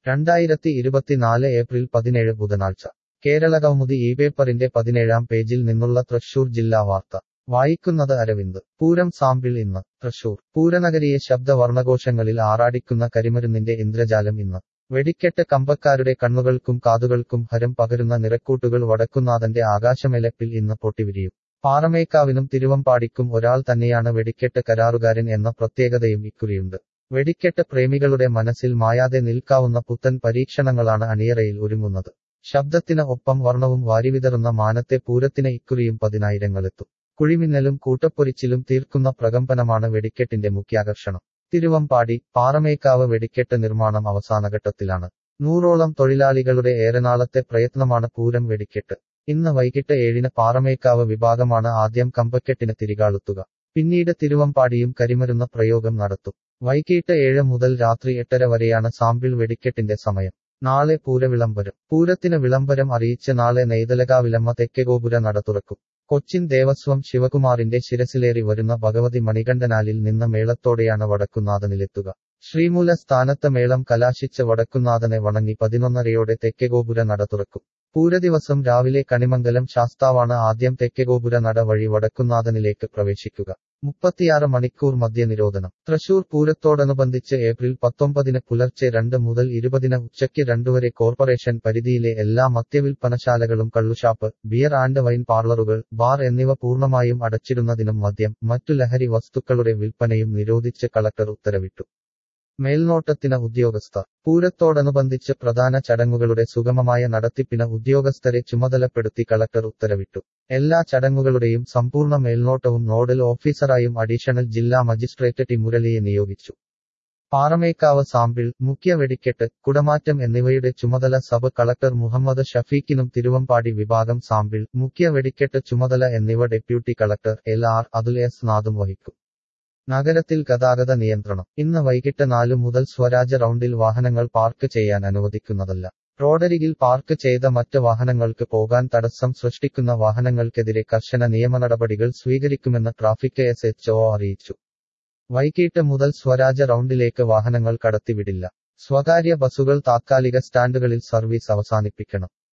രണ്ടായിരത്തി ഇരുപത്തിനാല് ഏപ്രിൽ പതിനേഴ് ബുധനാഴ്ച കേരളകൗമുദി ഈ പേപ്പറിന്റെ പതിനേഴാം പേജിൽ നിന്നുള്ള തൃശൂർ ജില്ലാ വാർത്ത വായിക്കുന്നത് അരവിന്ദ് പൂരം സാമ്പിൾ ഇന്ന് തൃശൂർ പൂരനഗരിയെ ശബ്ദവർണ്ണഘോഷങ്ങളിൽ ആറാടിക്കുന്ന കരിമരുന്നിന്റെ ഇന്ദ്രജാലം ഇന്ന് വെടിക്കെട്ട് കമ്പക്കാരുടെ കണ്ണുകൾക്കും കാതുകൾക്കും ഹരം പകരുന്ന നിറക്കൂട്ടുകൾ വടക്കുന്നാഥന്റെ ആകാശമെലപ്പിൽ ഇന്ന് പൊട്ടിവിരിയും പാറമേക്കാവിനും തിരുവമ്പാടിക്കും ഒരാൾ തന്നെയാണ് വെടിക്കെട്ട് കരാറുകാരൻ എന്ന പ്രത്യേകതയും ഇക്കുറിയുണ്ട് വെടിക്കെട്ട് പ്രേമികളുടെ മനസ്സിൽ മായാതെ നിൽക്കാവുന്ന പുത്തൻ പരീക്ഷണങ്ങളാണ് അണിയറയിൽ ഒരുങ്ങുന്നത് ശബ്ദത്തിന് ഒപ്പം വർണ്ണവും വാരിവിതറുന്ന മാനത്തെ പൂരത്തിന് ഇക്കുറിയും പതിനായിരങ്ങളെത്തും കുഴിമിന്നലും കൂട്ടപ്പൊരിച്ചിലും തീർക്കുന്ന പ്രകമ്പനമാണ് വെടിക്കെട്ടിന്റെ മുഖ്യാകർഷണം തിരുവമ്പാടി പാറമേക്കാവ് വെടിക്കെട്ട് നിർമ്മാണം അവസാനഘട്ടത്തിലാണ് നൂറോളം തൊഴിലാളികളുടെ ഏറെനാളത്തെ പ്രയത്നമാണ് പൂരം വെടിക്കെട്ട് ഇന്ന് വൈകിട്ട് ഏഴിന് പാറമേക്കാവ് വിഭാഗമാണ് ആദ്യം കമ്പക്കെട്ടിന് തിരികാളുത്തുക പിന്നീട് തിരുവമ്പാടിയും കരിമരുന്ന പ്രയോഗം നടത്തും വൈകിട്ട് ഏഴ് മുതൽ രാത്രി എട്ടര വരെയാണ് സാമ്പിൾ വെടിക്കെട്ടിന്റെ സമയം നാളെ പൂരവിളംബരം പൂരത്തിന് വിളംബരം അറിയിച്ച് നാളെ നെയ്തലകാവിലമ്മ തെക്കേഗോപുര നട തുറക്കും കൊച്ചിൻ ദേവസ്വം ശിവകുമാറിന്റെ ശിരസിലേറി വരുന്ന ഭഗവതി മണികണ്ഠനാലിൽ നിന്ന് മേളത്തോടെയാണ് വടക്കുന്നാഥനിലെത്തുക ശ്രീമൂല സ്ഥാനത്ത് മേളം കലാശിച്ച് വടക്കുന്നാഥനെ വണങ്ങി പതിനൊന്നരയോടെ തെക്കേഗോപുര നട തുറക്കും പൂരദിവസം രാവിലെ കണിമംഗലം ശാസ്താവാണ് ആദ്യം തെക്കേഗോപുര നട വഴി വടക്കുന്നാഥനിലേക്ക് പ്രവേശിക്കുക മുപ്പത്തിയാറ് മണിക്കൂർ മദ്യനിരോധനം തൃശൂർ പൂരത്തോടനുബന്ധിച്ച് ഏപ്രിൽ പത്തൊമ്പതിന് പുലർച്ചെ രണ്ട് മുതൽ ഇരുപതിന് ഉച്ചയ്ക്ക് രണ്ടുവരെ കോർപ്പറേഷൻ പരിധിയിലെ എല്ലാ മദ്യവിൽപ്പനശാലകളും കള്ളുഷാപ്പ് ബിയർ ആൻഡ് വൈൻ പാർലറുകൾ ബാർ എന്നിവ പൂർണ്ണമായും അടച്ചിടുന്നതിനും മദ്യം മറ്റു ലഹരി വസ്തുക്കളുടെ വിൽപ്പനയും നിരോധിച്ച് കളക്ടർ ഉത്തരവിട്ടു മേൽനോട്ടത്തിന് ഉദ്യോഗസ്ഥർ പൂരത്തോടനുബന്ധിച്ച് പ്രധാന ചടങ്ങുകളുടെ സുഗമമായ നടത്തിപ്പിന് ഉദ്യോഗസ്ഥരെ ചുമതലപ്പെടുത്തി കളക്ടർ ഉത്തരവിട്ടു എല്ലാ ചടങ്ങുകളുടെയും സമ്പൂർണ്ണ മേൽനോട്ടവും നോഡൽ ഓഫീസറായും അഡീഷണൽ ജില്ലാ മജിസ്ട്രേറ്റ് ടി മുരളിയെ നിയോഗിച്ചു പാറമേക്കാവ് സാമ്പിൾ മുഖ്യ വെടിക്കെട്ട് കുടമാറ്റം എന്നിവയുടെ ചുമതല സബ് കളക്ടർ മുഹമ്മദ് ഷഫീഖിനും തിരുവമ്പാടി വിഭാഗം സാമ്പിൾ മുഖ്യ വെടിക്കെട്ട് ചുമതല എന്നിവ deputy collector L R Athul S നാദും വഹിക്കും നഗരത്തിൽ ഗതാഗത നിയന്ത്രണം ഇന്ന് വൈകിട്ട് നാലു മുതൽ സ്വരാജ് റൗണ്ടിൽ വാഹനങ്ങൾ പാർക്ക് ചെയ്യാൻ അനുവദിക്കുന്നതല്ല റോഡരികിൽ പാർക്ക് ചെയ്ത മറ്റ് വാഹനങ്ങൾക്ക് പോകാൻ തടസ്സം സൃഷ്ടിക്കുന്ന വാഹനങ്ങൾക്കെതിരെ കർശന നിയമനടപടികൾ സ്വീകരിക്കുമെന്ന് ട്രാഫിക് എസ് എച്ച് ഒ അറിയിച്ചു വൈകിട്ട് മുതൽ സ്വരാജ് റൗണ്ടിലേക്ക് വാഹനങ്ങൾ കടത്തിവിടില്ല സ്വകാര്യ ബസുകൾ താത്കാലിക സ്റ്റാൻഡുകളിൽ സർവീസ് അവസാനിപ്പിക്കണം